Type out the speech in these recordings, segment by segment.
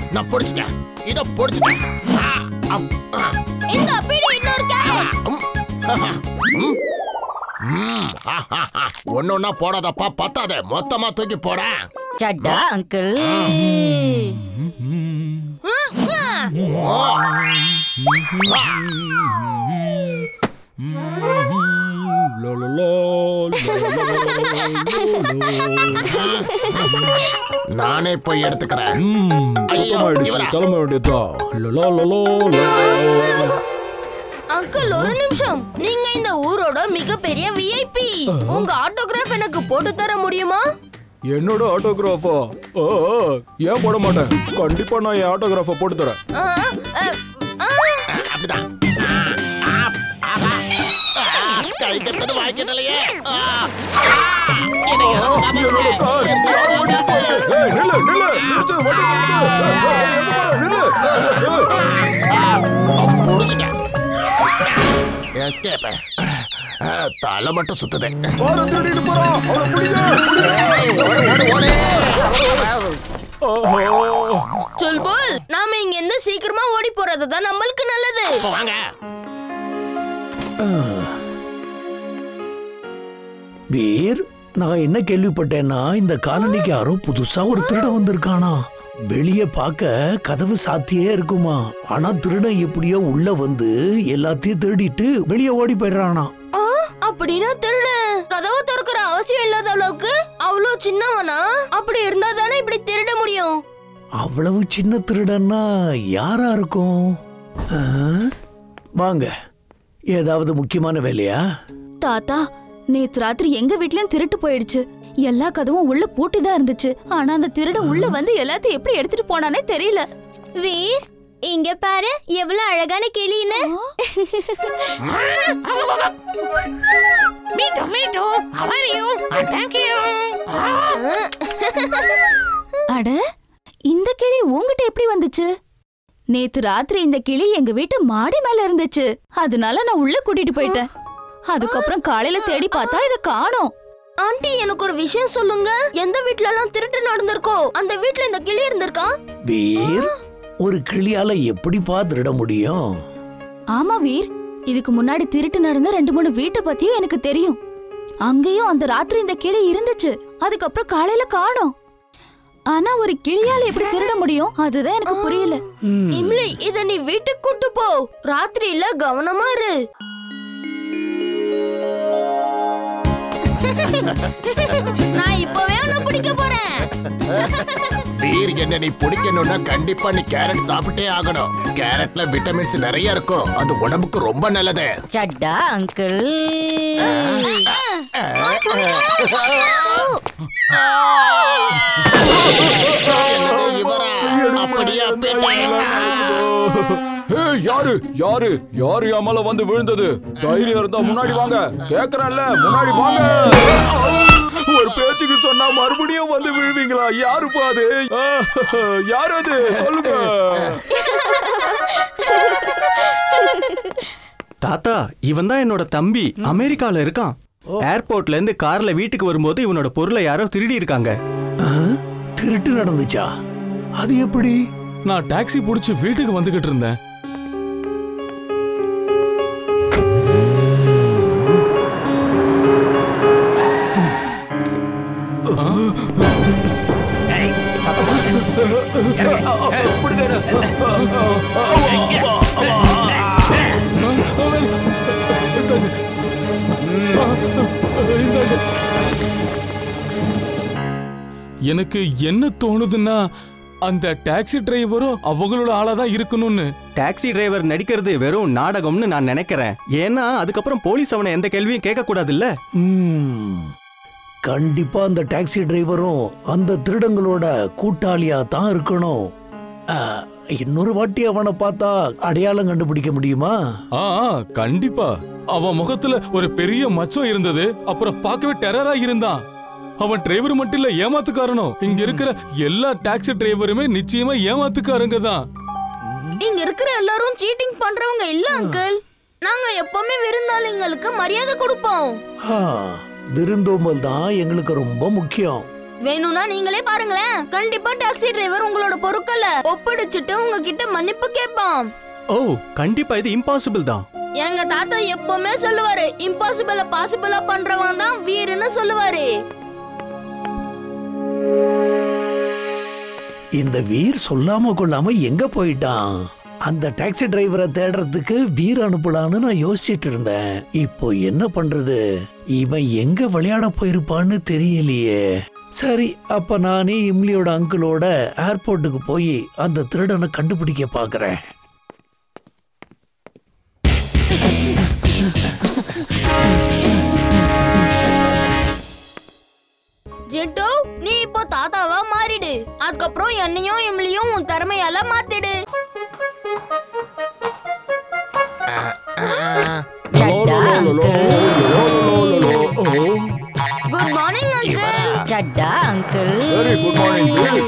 நான் பொடிச்சிட்டேன் இத பொடிச்சிட்டேன் ஆ, அம், ஆ, இந்த பிடி இன்னொரு கேரட் ம், ம், ம், ஆ, ஆ, ஆ. ஒண்ணு ஒண்ணா போடாதப்பா பத்தாதே மொத்தமா தூக்கி போட சட்டா அங்கிள் நானே போய் எடுத்துக்கிறேன் ஐயோ, ஆயிடுச்சு இவரா? கிளம்ப வேண்டியதுதான் லலா, லலா, லலா. அங்கிள் ஒரு நிமிஷம் நீங்க இந்த ஊரோட மிகப்பெரிய விஐபி உங்க ஆட்டோகிராஃப் எனக்கு போட்டு தர முடியுமா என்னோட ஆட்டோகிராஃபா ஆ, ஆ, ஏன் போட மாட்டேன் கண்டிப்பா நான் என் ஆட்டோகிராஃபை போட்டு தரேன் ஆ, ஆ, ஆ. ஆ, அப்படிதான் ஆ, ஆ, ஆஹா. ஆ, கை கத்தது வாங்கிட்டலையே ஆ, ஆ, என்னை யாராவது என்னோட கார். காப்பாத்துங்க. ஏய், நில்லு, நில்லு, நிறுத்து, வண்டி நிறுத்து. ஏய், ஏய், எங்க போற? நில்லு. ஏய், புடிச்சிட்டேன் எஸ்கேப் தலை மட்டும் சுத்துது காரை திருடிட்டு போறான். அவனை பிடிங்க, பிடிங்க. ஓடு, ஓடு, ஓடு. ஆஹா. சொல்போல் நாம இங்க இருந்து சீக்கிரமா ஓடி போறது தான் நம்மளுக்கு நல்லது இப்போ வாங்க வீர் நான் என்ன கேள்விப்பட்டேன்னா இந்த காலனிக்கு யாரோ புதுசா ஒரு திருடன் வந்திருக்கானா வெளியே பார்க்க கதவு சாத்தியே இருக்குமா ஆனா திருடன் எப்படியோ உள்ள வந்து எல்லாத்தையும் திருடிட்டு வெளியே ஓடி போயிடுறானா ஆ, அப்படின்னா திருடு கதவை திறக்கிற அவசியம் இல்லாத அளவுக்கு அவ்வளவு சின்னவனா அப்படி இருந்தா தானே இப்படி திருட முடியும் அவ்வளவு சின்ன திருடன்னா யாரா இருக்கும் ஆ? வாங்க ஏதாவது முக்கியமான வேலையா தாத்தா நேத்து ராத்திரி எங்க வீட்லயும் திருட்டு போயிடுச்சு எல்லா கதவும் உள்ள பூட்டி தான் இருந்துச்சு ஆனா அந்த திருடன் உள்ள வந்து எல்லாத்தையும் எப்படி எடுத்துட்டு போனானே தெரியல வீர் இங்க பாரு எவ்வளவு அழகான கிளின்னு அட இந்த கிளி உன்கிட்ட எப்படி வந்துச்சு நேத்து ராத்திரி இந்த கிளி எங்க வீட்டு மாடி மேல இருந்துச்சு அதனால நான் உள்ள கூட்டிட்டு போயிட்டேன் அதுக்கப்புறம் காலையில தேடி பார்த்தா இத காணோம் ஆண்டி எனக்கு ஒரு விஷயம் சொல்லுங்க எந்த வீட்ல எல்லாம் திருட்டு நடந்திருக்கோ அந்த வீட்ல இந்த கிளி இருந்திருக்கா வீர் ஒரு கிளியால எப்படிப்பா திருட முடியும் ஆமா வீர் இதுக்கு முன்னாடி திருட்டு நடந்த ரெண்டு மூணு வீட்டை பத்தியும் எனக்கு தெரியும் அங்கேயும் அந்த ராத்திரி இந்த கிளி இருந்துச்சு அதுக்கப்புறம் காலையில காணோம் ஆனா ஒரு கிளியால எப்படி திருட முடியும் அதுதான் எனக்கு புரியல இம்லி இத நீ வீட்டுக்கு கூட்டு போ ராத்திரியில கவனமா இரு நான் இப்பவே உன்னை பிடிக்க போறேன் வீர் என்ன நீ பிடிக்கணும்னா கண்டிப்பா நீ கேரட் சாப்பிட்டே ஆகணும் கேரட்ல விட்டமின்ஸ் நிறைய இருக்கும் அது உடம்புக்கு ரொம்ப நல்லது சட்டா அங்கிள் என்னது இவரா அப்படியே அப்பேட்டேன். ஏய், யாரு யாரு யாரு என் மேல வந்து விழுந்தது தைரியம் இருந்தா முன்னாடி வாங்க கேக்குறேன்ல முன்னாடி வாங்க ஒரு பேச்சுக்கு சொன்னா மறுபடியும் வந்து விழுவீங்களா யாருப்பா அது யாரு அது சொல்லுங்க தாத்தா இவன் தான் என்னோட தம்பி அமெரிக்கால இருக்கான் ஏர்போர்ட்ல இருந்து கார்ல வீட்டுக்கு வரும்போது இவனோட பொருளை யாரோ திருடி இருக்காங்க ஆ? திருட்டு நடந்துச்சா அது எப்படி நான் டாக்ஸி புடிச்சு வீட்டுக்கு வந்துகிட்டு இருந்தேன் எனக்கு என்ன தோணுதுன்னா அந்த டாக்ஸி டிரைவரும் அவங்களோட ஆளா தான் இருக்கணும்னு டாக்ஸி டிரைவர் நடிக்கிறது வெறும் நாடகம்னு நான் நினைக்கிறேன் ஏன்னா அதுக்கப்புறம் போலீஸ் அவனை எந்த கேள்வியும் கேட்க கூடாதுல்ல ம். கண்டிப்பா அந்த டாக்ஸி டிரைவரும் அந்த திருடங்களோட கூட்டாளியா தான் இருக்கணும் ஆ, இன்னொரு வாட்டி அவனை பார்த்தா அடையாளம் கண்டுபிடிக்க முடியுமா ஆ ஆ, கண்டிப்பா அவன் முகத்துல ஒரு பெரிய மச்சம் இருந்தது அப்புறம் பார்க்கவே டெரரா இருந்தான் அவன் டிரைவர் மட்டும் இல்ல ஏமாத்துக்காரனும் இங்க இருக்கிற எல்லா டாக்ஸி டிரைவருமே நிச்சயமா ஏமாத்துக்காரங்க தான் இங்க இருக்கிற எல்லாரும் சீட்டிங் பண்றவங்க இல்ல அங்கிள் நாங்க எப்பவுமே விருந்தாளிங்களுக்கு மரியாதை கொடுப்போம் ஆ, விருந்தோம்பல் தான் எங்களுக்கு ரொம்ப முக்கியம் வேணும்னா நீங்களே பாருங்களேன் கண்டிப்பா டாக்ஸி டிரைவர் உங்களோட பொருட்களை ஒப்படைச்சிட்டு உங்ககிட்ட மன்னிப்பு கேட்பான் ஓ கண்டிப்பா இது இம்பாசிபிள் தான் எங்க தாத்தா எப்பவுமே சொல்லுவாரு இம்பாசிபிள பாசிபிளா பண்றவன் தான் வீருன்னு சொல்லுவாரு இந்த வீர் சொல்லாம கொள்ளாம எங்க போயிட்டான் அந்த டாக்ஸி டிரைவரை தேடுறதுக்கு வீர் அனுப்பலான்னு நான் யோசிச்சிட்டு இருந்தேன் இப்போ என்ன பண்றது இவன் எங்க விளையாட போயிருப்பான்னு தெரியலையே சரி அப்ப நானே இம்லியோட அங்கிளோட ஏர்போர்ட்டுக்கு போய் அந்த திருடனை கண்டுபிடிக்க பாக்குறேன் ஜென்டோ நீ இப்போ தாத்தாவா மாறிடு அதுக்கப்புறம் என்னையும் இம்லியும் உன் திறமையால மாத்திடு Chadda uncle good morning uncle Chadda uncle very good morning Veer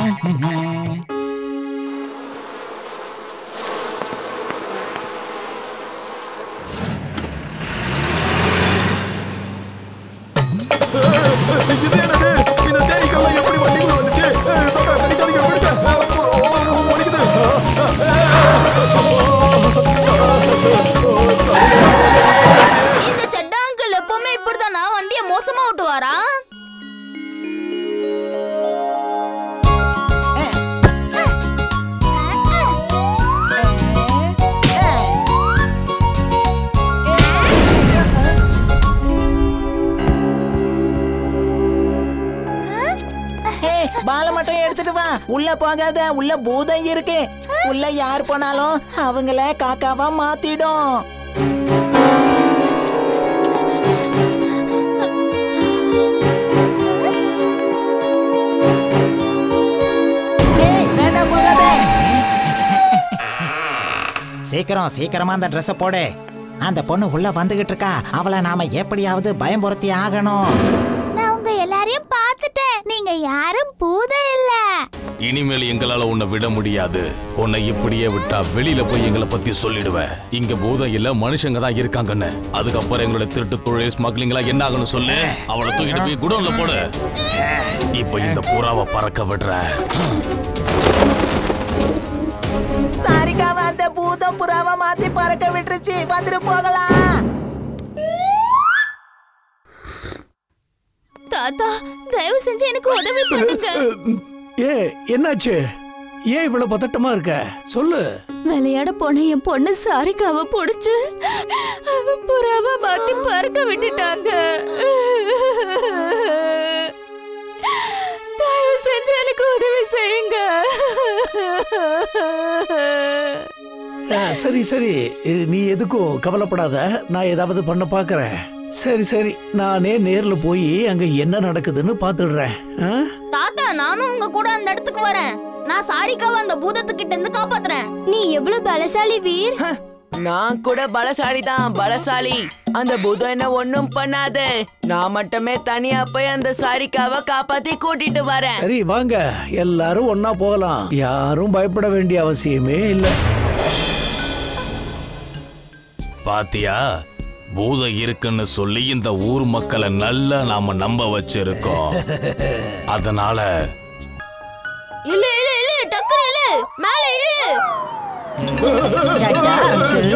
இது என்னது இந்த தேனீக்கெல்லாம் எப்படி வண்டிக்குள்ள வந்துச்சு ஏய், தாத்தா, கடிக்காதீங்க, விடுங்க. ஓ, ஓ, வலிக்குது. இந்த சட்டா அங்கிள் எப்பவுமே இப்படிதானா வண்டிய மோசமா ஓட்டுவாரா ஹே பாலை மட்டும் எடுத்துட்டு வா உள்ள போகாத உள்ள பூதம் இருக்கு உள்ள யார் போனாலும் அவங்கள காக்காவா மாத்திடும் ஏய், வேண்டாம், போகாத. சீக்கிரம் சீக்கிரமா அந்த ட்ரெஸ்ஸ போடு அந்த பொண்ணு உள்ள வந்துகிட்டு இருக்கா அவளை நாம எப்படியாவது பயம்புறுத்தி ஆகணும் நான் உங்க எல்லாரையும் பார்த்துட்டேன் நீங்க யாரும் பூதம் இல்ல இனிமேல் எங்களால உன்னை விட முடியாது உன்னை இப்படியே விட்டா வெளியில போய் எங்களை பத்தி சொல்லிடுவ இங்க பூதம் இல்ல மனுஷங்க தான் இருக்காங்கன்னு அதுக்கப்புறம் எங்களோட திருட்டு தொழில் ஸ்மக்லிங்ல என்ன ஆகணும் சொல்லு அவளை தூக்கிட்டு போய் குடோன்ல போடு இப்போ இந்த புறாவை பறக்க விடுற சாரிக்காவ அந்த பூதம் புறாவை மாத்தி பறக்க விட்டுருச்சு வந்துட்டு போகலாம் தாத்தா தயவு செஞ்சு எனக்கு உதவி பண்ணுங்க ஏ என்னாச்சு ஏன் இவ்வளவு பதட்டமா இருக்க சொல்லு விளையாட போன என் பொண்ணு சாரிக்காவ புடிச்சு புறாவ மாத்தி பறக்க விட்டுட்டாங்க தயவு செஞ்சு எனக்கு உதவி செய்யுங்க ஆ, சரி சரி இ- நீ எதுக்கும் கவலைப்படாத நான் ஏதாவது பண்ண பாக்குறேன் சரி சரி நானே நேர்ல போய் அங்க என்ன நடக்குதுன்னு பாத்துடுறேன் ஆ? தாத்தா நானும் உங்க கூட அந்த இடத்துக்கு வரேன் நான் சாரிக்காவை அந்த பூதத்துக்கிட்ட இருந்து காப்பாத்துறேன் நீ எவ்வளவு பலசாலி வீர் நான் கூட பலசாலி தான் பலசாலி அந்த பூதம் என்ன ஒண்ணும் பண்ணாது நான் மட்டுமே தனியா போய் அந்த சாரிக்காவை காப்பாத்தி கூட்டிட்டு வரேன் சரி வாங்க எல்லாரும் ஒன்னா போகலாம் யாரும் பயப்பட வேண்டிய அவசியமே இல்லை பாத்தியா பூதம் இருக்குன்னு சொல்லி இந்த ஊர் மக்களை நல்லா நாம நம்ப வச்சிருக்கோம் அதனால இல்ல இல்ல இல்ல டக்குனு இல்ல மேல இரு சட்டா அங்கிள்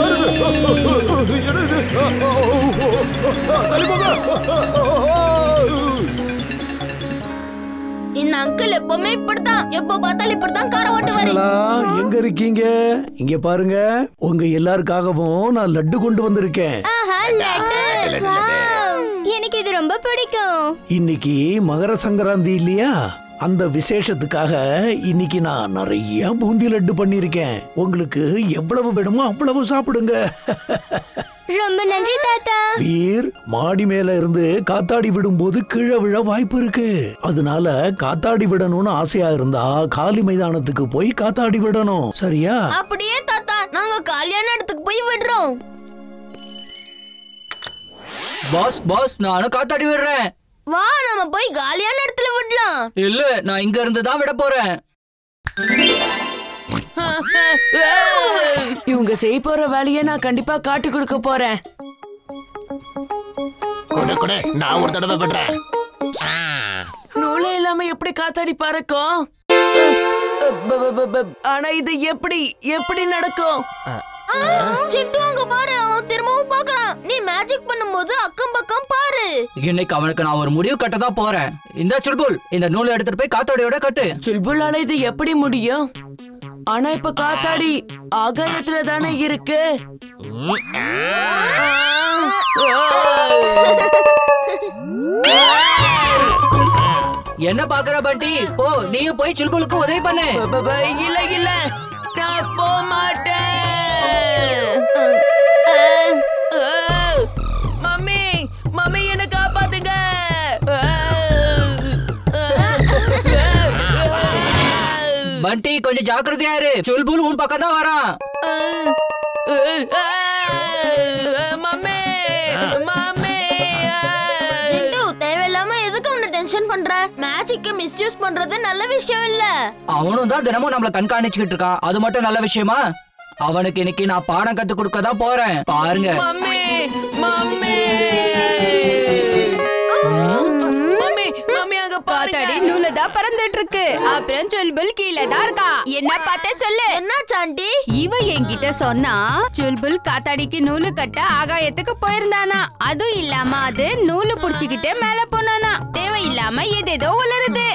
இந்த அங்கிள் எப்பவுமே இப்படித்தான் எப்ப பார்த்தாலும் இப்படித்தான் காரை ஓட்டுவாரு பசங்களா, எங்க இருக்கீங்க இங்க பாருங்க உங்க எல்லாருக்காகவும் நான் லட்டு கொண்டு வந்திருக்கேன் ஆஹா லட்டு Wow. எனக்கு இது ரொம்ப பிடிக்கும் இன்னைக்கு மகர சங்கராந்தி இல்லையா அந்த விசேஷத்துக்காக இன்னைக்கு நான் நிறைய பூந்தி லட்டு பண்ணிருக்கேன் உங்களுக்கு எவ்வளவு வேணுமோ அவ்வளவு சாப்பிடுங்க ரொம்ப நன்றி தாத்தா வீர் மாடி மேல இருந்து காத்தாடி விடும்போது கீழே விழ வாய்ப்பு இருக்கு அதனால காத்தாடி விடணும்னு ஆசையா இருந்தா காலி மைதானத்துக்கு போய் காத்தாடி விடணும் சரியா அப்படியே தாத்தா நாங்க கல்யாண இடத்துக்கு போய் விடுறோம் பாஸ் பாஸ் நானும் காத்தாடி விடுறேன் வா நம்ம போய் காலியான இடத்துல விடலாம் இல்ல நான் இங்க இருந்து தான் விட போறேன் இவங்க செய்ய போற வேலையை நான் கண்டிப்பா காட்டி கொடுக்க போறேன் கொடு கொடு நான் ஒரு தடவை விடுறேன் ஆ, நூலே இல்லாம எப்படி காத்தாடி பறக்கும் ப- ப- ப- ப- ஆனா இது எப்படி எப்படி நடக்கும் சிட்டு அங்க பாரு அவன் திரும்பவும் பாக்குறான் நீ மேஜிக் பண்ணும்போது அக்கம் பக்கம் பாரு இன்னைக்கு அவனுக்கு நான் ஒரு முடிவு கட்ட தான் போறேன் இந்த சுல்புல் இந்த நூலை எடுத்துட்டு போய் காத்தாடியோட கட்டு சுல்புலால இது எப்படி முடியும் ஆனா இப்ப காத்தாடி ஆகாயத்துல தானே இருக்கு என்ன பாக்குற பண்டி போ நீயும் போய் சுல்புலுக்கு உதவி பண்ணு ப- ப- இல்ல இல்ல நான் போக மாட்டேன் மம்மி மம்மி என்ன காப்பாத்துங்க பண்டி கொஞ்சம் ஜாக்கிரதையா இரு சுல்புல் உன் பக்கம் தான் வரான் மம்மி மம்மி சிண்டு தேவையில்லாம எதுக்கு அவனை டென்ஷன் பண்ற மேஜிக்க மிஸ்யூஸ் பண்றது நல்ல விஷயம் இல்ல அவனும் தான் தினமும் நம்மள கண்காணிச்சுக்கிட்டு இருக்கான் அது மட்டும் நல்ல விஷயமா அவனுக்கு இன்னைக்கு நான் பாடம் கத்து கொடுக்க தான் போறேன் பாருங்க மம்மி மம்மி மம்மி மம்மி அங்க பாருங்க காத்தாடி நூல தான் பறந்துட்டு இருக்கு அப்புறம் சுல்புல் கீழே தான் இருக்கா என்ன பார்த்தே சொல்லு என்ன சாண்டி இவ என்கிட்ட சொன்னா சுல்புல் காத்தாடிக்கு நூலு கட்ட ஆகாயத்துக்கு போயிருந்தானா அதுவும் இல்லாம அது நூலு புடிச்சுக்கிட்டு மேல போனானா தேவையில்லாம ஏதேதோ உளருது